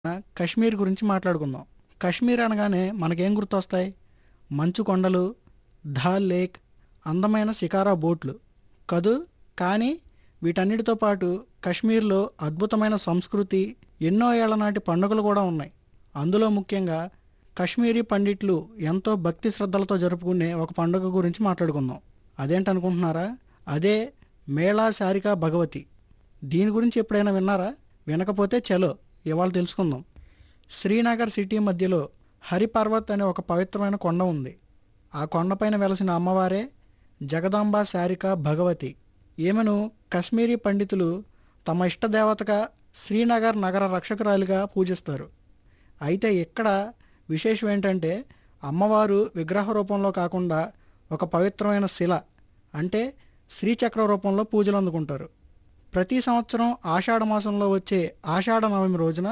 కశ్మీర్ గురించి మాట్లాడుకుందాం కశ్మీర్ అనగానే మనకేం గుర్తొస్తాయి మంచు కొండలు ధాల్ లేక్ అందమైన షికారా బోట్లు కదూ కానీ వీటన్నిటితో పాటు కశ్మీర్లో అద్భుతమైన సంస్కృతి ఎన్నో ఏళ్ల నాటి పండుగలు కూడా ఉన్నాయి అందులో ముఖ్యంగా కశ్మీరీ పండిట్లు ఎంతో భక్తి శ్రద్ధలతో జరుపుకునే ఒక పండుగ గురించి మాట్లాడుకుందాం అదేంటనుకుంటున్నారా అదే మేళా శారికా భగవతి దీని గురించి ఎప్పుడైనా విన్నారా వినకపోతే చలో ఇవాళ తెలుసుకుందాం శ్రీనగర్ సిటీ మధ్యలో హరిపర్వత్ అనే ఒక పవిత్రమైన కొండ ఉంది ఆ కొండపైన వెలసిన అమ్మవారే జగదాంబ శారిక భగవతి ఈమెను కశ్మీరీ పండితులు తమ ఇష్టదేవతగా శ్రీనగర్ నగర రక్షకురాలిగా పూజిస్తారు అయితే ఇక్కడ విశేషం ఏంటంటే అమ్మవారు విగ్రహ రూపంలో కాకుండా ఒక పవిత్రమైన శిల అంటే శ్రీచక్ర రూపంలో పూజలు అందుకుంటారు ప్రతి సంవత్సరం ఆషాఢ మాసంలో వచ్చే ఆషాఢ నవమి రోజున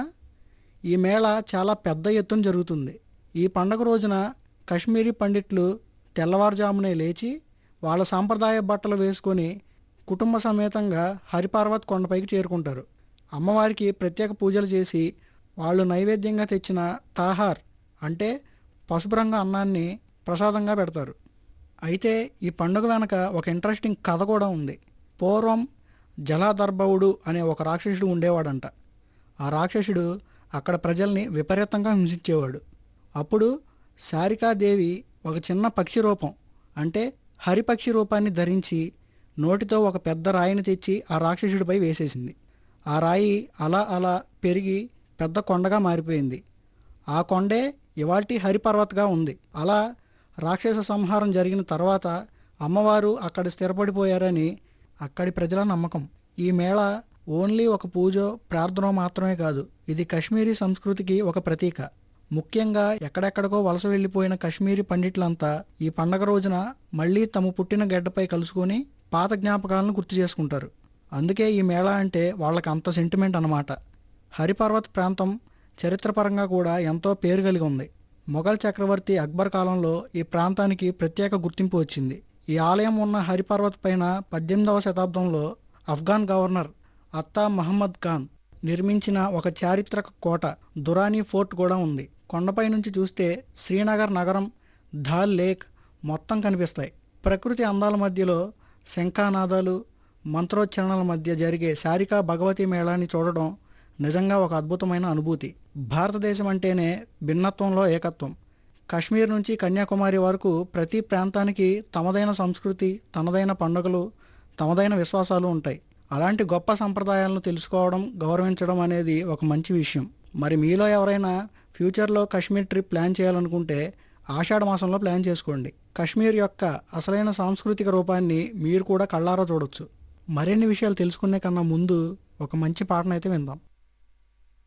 ఈ మేళ చాలా పెద్ద ఎత్తున జరుగుతుంది ఈ పండగ రోజున కశ్మీరీ పండిట్లు తెల్లవారుజామునే లేచి వాళ్ళ సాంప్రదాయ బట్టలు వేసుకొని కుటుంబ సమేతంగా హరిపార్వత్ కొండపైకి చేరుకుంటారు అమ్మవారికి ప్రత్యేక పూజలు చేసి వాళ్ళు నైవేద్యంగా తెచ్చిన తాహార్ అంటే పసుపు రంగు అన్నాన్ని ప్రసాదంగా పెడతారు అయితే ఈ పండుగ వెనక ఒక ఇంట్రెస్టింగ్ కథ కూడా ఉంది పూర్వం జలాదర్భవుడు అనే ఒక రాక్షసుడు ఉండేవాడంట ఆ రాక్షసుడు అక్కడ ప్రజల్ని విపరీతంగా హింసించేవాడు అప్పుడు శారికాదేవి ఒక చిన్న పక్షి రూపం అంటే హరిపక్షి రూపాన్ని ధరించి నోటితో ఒక పెద్ద రాయిని తెచ్చి ఆ రాక్షసుడిపై వేసేసింది ఆ రాయి అలా అలా పెరిగి పెద్ద కొండగా మారిపోయింది ఆ కొండే ఇవాల్టి హరిపర్వత్గా ఉంది అలా రాక్షస సంహారం జరిగిన తర్వాత అమ్మవారు అక్కడ స్థిరపడిపోయారని అక్కడి ప్రజల నమ్మకం ఈ మేళ ఓన్లీ ఒక పూజ ప్రార్థన మాత్రమే కాదు ఇది కశ్మీరీ సంస్కృతికి ఒక ప్రతీక ముఖ్యంగా ఎక్కడెక్కడికో వలస వెళ్ళిపోయిన కశ్మీరీ పండిట్లంతా ఈ పండగ రోజున మళ్ళీ తమ పుట్టిన గడ్డపై కలుసుకొని పాత జ్ఞాపకాలను గుర్తు చేసుకుంటారు అందుకే ఈ మేళా అంటే వాళ్ళకి అంత సెంటిమెంట్ అన్నమాట హరిపర్వత్ ప్రాంతం చరిత్రపరంగా కూడా ఎంతో పేరు కలిగి ఉంది మొఘల్ చక్రవర్తి అక్బర్ కాలంలో ఈ ప్రాంతానికి ప్రత్యేక గుర్తింపు వచ్చింది ఈ ఆలయం ఉన్న హరిపర్వత్ పైన పద్దెనిమిదవ శతాబ్దంలో ఆఫ్ఘాన్ గవర్నర్ అత్తా మహమ్మద్ ఖాన్ నిర్మించిన ఒక చారిత్రక కోట దురానీ ఫోర్ట్ కూడా ఉంది కొండపై నుంచి చూస్తే శ్రీనగర్ నగరం ధాల్ లేక్ మొత్తం కనిపిస్తాయి ప్రకృతి అందాల మధ్యలో శంఖానాదాలు మంత్రోచ్చరణల మధ్య జరిగే శారికా భగవతి మేళాన్ని చూడడం నిజంగా ఒక అద్భుతమైన అనుభూతి భారతదేశం అంటేనే భిన్నత్వంలో ఏకత్వం కాశ్మీర్ నుంచి కన్యాకుమారి వరకు ప్రతి ప్రాంతానికి తమదైన సంస్కృతి తనదైన పండుగలు తమదైన విశ్వాసాలు ఉంటాయి అలాంటి గొప్ప సంప్రదాయాలను తెలుసుకోవడం గౌరవించడం అనేది ఒక మంచి విషయం మరి మీలో ఎవరైనా ఫ్యూచర్లో కాశ్మీర్ ట్రిప్ ప్లాన్ చేయాలనుకుంటే ఆషాఢ మాసంలో ప్లాన్ చేసుకోండి కాశ్మీర్ యొక్క అసలైన సాంస్కృతిక రూపాన్ని మీరు కూడా కళ్ళారా చూడొచ్చు మరిన్ని విషయాలు తెలుసుకునే కన్నా ముందు ఒక మంచి పాటనైతే విందాం